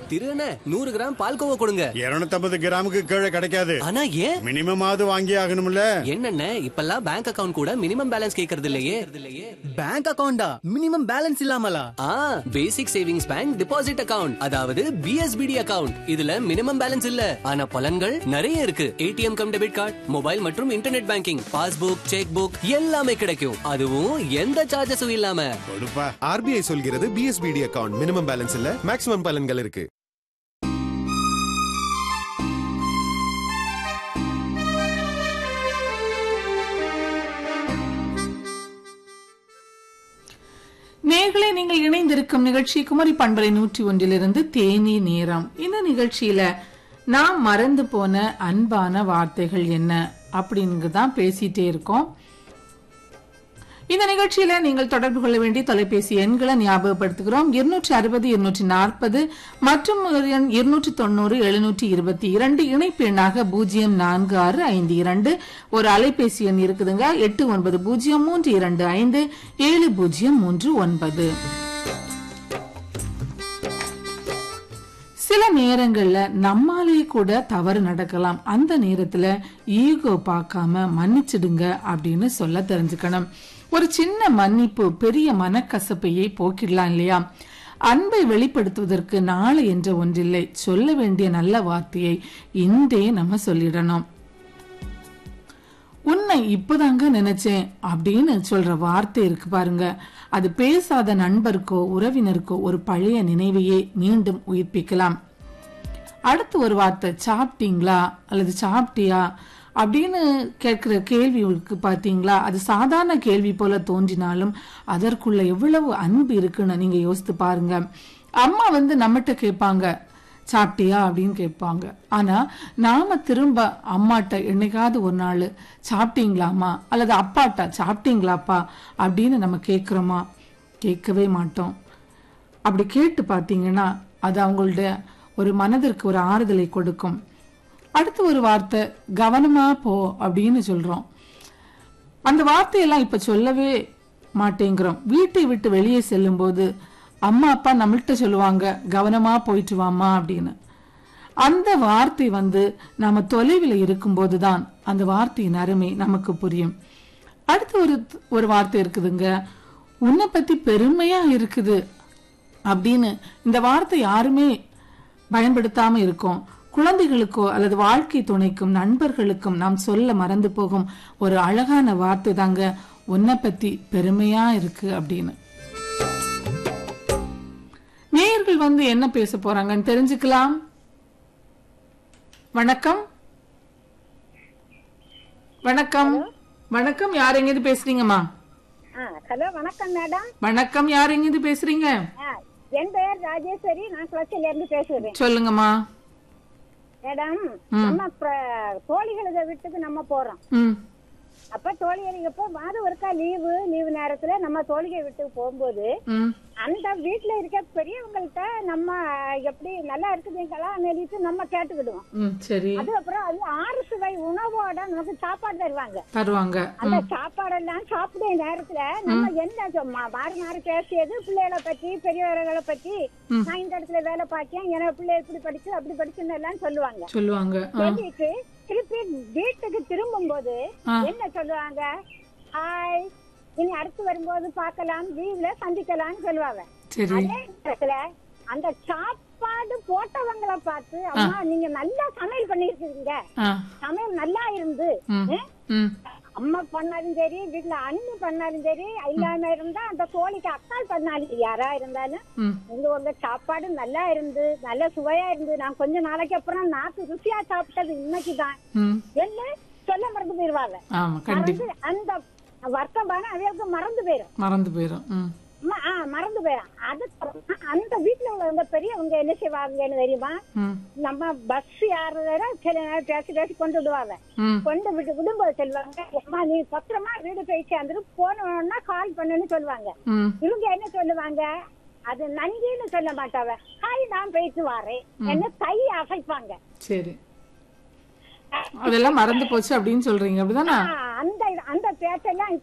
திரு அண்ணே நூறு கிராம் பால்கோவா கொடுங்க இருநூத்தம்பது கிராமுக்கு கீழே கிடைக்காது ஆனா ஏன் மினிமம் ஆவது வாங்கி ஆகணும்ல என்னண்ணே இப்பெல்லாம் பேங்க் அக்கவுண்ட் கூட மினிமம் பேலன்ஸ் கேக்குறது இல்லையே பேங்க் அக்கவுண்டா மினிமம் பேலன்ஸ் இல்லாமலா ஆ basic savings bank deposit account அதாவது பிஎஸ்பிடி அக்கவுண்ட் இதுல மினிமம் பேலன்ஸ் இல்ல ஆனா பலன்கள் நிறைய இருக்கு ATM cum debit card mobile மற்றும் internet banking passbook cheque book எல்லாமே கிடைக்கும் அதுவும் எந்த சார்ஜஸும் இல்லாம கொடுப்பா ஆர்பிஐ சொல்கிறது பிஎஸ்பிடி அக்கவுண்ட் மினிமம் பேலன்ஸ் இல்ல மேக்ஸிமம் பலன்கள் இருக்கு நேர்களை நீங்கள் இணைந்திருக்கும் நிகழ்ச்சி குமரி பண்பலை நூற்றி ஒன்றிலிருந்து தேனி நேரம் இந்த நிகழ்ச்சியில நாம் மறந்து போன அன்பான வார்த்தைகள் என்ன அப்படின்னு தான் பேசிட்டே இருக்கோம் இந்த நிகழ்ச்சியில நீங்கள் தொடர்பு கொள்ள வேண்டிய தொலைபேசி எண்களை ஞாபகப்படுத்துகிறோம் இருநூற்றி அறுபது இருநூற்றி நாற்பது மற்றும் ஒரு எண் இருநூற்றி தொண்ணூறு எழுநூற்றி இருபத்தி இரண்டு இணைப்பு எண்ணாக பூஜ்ஜியம் நான்கு ஆறு ஐந்து இரண்டு ஒரு அலைபேசி எண் இருக்குதுங்க எட்டு ஒன்பது பூஜ்ஜியம் மூன்று இரண்டு ஐந்து ஏழு பூஜ்ஜியம் மூன்று ஒன்பது சில நேரங்கள்ல நம்மாலே கூட தவறு நடக்கலாம் அந்த நேரத்துல ஈகோ பார்க்காம மன்னிச்சிடுங்க அப்படின்னு சொல்ல தெரிஞ்சுக்கணும் ஒரு சின்ன மன்னிப்பு பெரிய மனக்கசப்பையே போக்கிடலாம் இல்லையா அன்பை வெளிப்படுத்துவதற்கு நாளை என்ற ஒன்றில்லை சொல்ல வேண்டிய நல்ல வார்த்தையை இன்றே நம்ம சொல்லிடணும் உன்னை இப்பதாங்க நினைச்சேன் அப்படின்னு சொல்ற வார்த்தை இருக்கு பாருங்க அது பேசாத நண்பருக்கோ உறவினருக்கோ ஒரு பழைய நினைவையே மீண்டும் உயிர்ப்பிக்கலாம் அடுத்து ஒரு வார்த்தை சாப்பிட்டீங்களா அல்லது சாப்பிட்டியா அப்படின்னு கேட்கிற கேள்வி இருக்கு பாத்தீங்களா அது சாதாரண கேள்வி போல தோன்றினாலும் அதற்குள்ள எவ்வளவு அன்பு இருக்குன்னு நீங்க யோசித்து பாருங்க அம்மா வந்து நம்மகிட்ட கேட்பாங்க சாப்பிட்டியா அப்படின்னு கேட்பாங்க ஆனா நாம திரும்ப அம்மாட்ட என்னைக்காவது ஒரு நாள் சாப்பிட்டீங்களாம்மா அல்லது அப்பாட்ட சாப்பிட்டீங்களாப்பா அப்படின்னு நம்ம கேட்குறோமா கேட்கவே மாட்டோம் அப்படி கேட்டு பார்த்தீங்கன்னா அது அவங்களுடைய ஒரு மனதிற்கு ஒரு ஆறுதலை கொடுக்கும் அடுத்து ஒரு வார்த்தை கவனமா போ அப்படின்னு சொல்றோம் அந்த வார்த்தையெல்லாம் இப்ப சொல்லவே மாட்டேங்கிறோம் வீட்டை விட்டு வெளியே செல்லும்போது அம்மா அப்பா நம்மள்கிட்ட சொல்லுவாங்க கவனமா போயிட்டு வாமா அப்படின்னு அந்த வார்த்தை வந்து நாம தொலைவில் இருக்கும்போது தான் அந்த வார்த்தையின் அருமை நமக்கு புரியும் அடுத்து ஒரு ஒரு வார்த்தை இருக்குதுங்க உன்னை பத்தி பெருமையா இருக்குது அப்படின்னு இந்த வார்த்தை யாருமே பயன்படுத்தாம இருக்கோம் குழந்தைகளுக்கோ அல்லது வாழ்க்கை துணைக்கும் நண்பர்களுக்கும் நாம் சொல்ல மறந்து போகும் ஒரு அழகான வார்த்தை தாங்க உன்னை பத்தி பெருமையா இருக்கு அப்படின்னு நேயர்கள் வந்து என்ன பேச போறாங்கன்னு தெரிஞ்சுக்கலாம் வணக்கம் வணக்கம் வணக்கம் யார் எங்கிருந்து பேசுறீங்கம்மா ஆ ஹலோ வணக்கம் மேடம் வணக்கம் யார் எங்கிருந்து பேசுறீங்க ஆ, என் பெயர் ராஜேஸ்வரி நான் குளச்சில இருந்து பேசுகிறேன் சொல்லுங்கம்மா மேடம் நம்ம பிர- தோழிகள வீட்டுக்கு நம்ம போறோம் ம் அப்ப தோழிகள் எப்போ மாதம் ஒருக்கா லீவு லீவு நேரத்துல நம்ம தோழிகை வீட்டுக்கு போகும்போது ம் அந்த வீட்டுல இருக்க பெரியவங்கள்ட்ட நம்ம எப்படி நல்லா இருக்குதுங்களா நினைத்து நம்ம கேட்டுக்கிடுவோம் ம் சரி அதுக்கப்புறம் அது ஆறு சுவை உணவோட நமக்கு சாப்பாடு தருவாங்க தருவாங்க அந்த சாப்பாடெல்லாம் சாப்பிடுற நேரத்துல நம்ம என்ன சொ- மா- மாறி மாறி பேசியது பிள்ளைகளை பத்தி பெரியவர்களை பத்தி நான் இந்த இடத்துல வேலை பார்க்கேன் என் பிள்ளை இப்படி படிச்சு அப்படி படிச்சுன்னு எல்லாம் சொல்லுவாங்க சொல்லுவாங்க ஆ, சொல்லிட்டு திருப்பி வீட்டுக்கு திரும்பும் போது ஆ. என்ன சொல்லுவாங்க ஹாய் இனி அடுத்து வரும்போது பார்க்கலாம் லீவ்ல சந்திக்கலாம்னு சொல்லுவாங்க சரி அதே நேரத்துல அந்த சாப்பாடு போட்டவங்கள பார்த்து அம்மா நீங்க நல்லா சமையல் பண்ணிருக்கீங்க ஆ சமையல் நல்லா இருந்து ம் ம்? ம் அம்மா பண்ணாலும் சரி வீட்டுல அண்ணி பண்ணாலும் சரி இல்லாம இருந்தா அந்த கோழிக்கு அக்கால் பண்ணாலும் சரி, யாரா இருந்தாலும் ம் உங்க உங்க சாப்பாடு நல்லா இருந்து நல்ல சுவையா இருந்து நான் கொஞ்ச நாளைக்கு அப்புறம் நாக்கு ருசியா சாப்பிட்டது இன்னைக்குதான் ம் என்ன சொல்ல மறந்து போயிருவாங்க ஆமா கண்டிப்பா மறந்து அந்த வர்த்தமான அவைகளுக்கு மறந்து போயிரும் மறந்து போயிடும் ம் ம- ஆ, மறந்து போயிரும் அதுக்கு அந்த வீட்டுல உள்ளவங்க பெரியவங்க என்ன செய்வாங்கன்னு தெரியுமா ம் நம்ம பஸ் யாருன்னா சில நேரம் பேசி பேசி கொண்டு விடுவாங்க ம் கொண்டு விட்டு விடும்போது சொல்லுவாங்க அம்மா நீ பத்திரமா வீடு போய் சேர்ந்துட்டு போனோம்னா கால் பண்ணுன்னு சொல்லுவாங்க ம் இவங்க என்ன சொல்லுவாங்க அது நன்றின்னு சொல்ல மாட்டாவ ஹாய் நான் போயிட்டு வரேன் என்ன கை அசைப்பாங்க சரி அதெல்லாம் மறந்து போச்சு அப்படின்னு சொல்றீங்க அப்படிதானே ஆ, அந்த அந்த பேச்செல்லாம்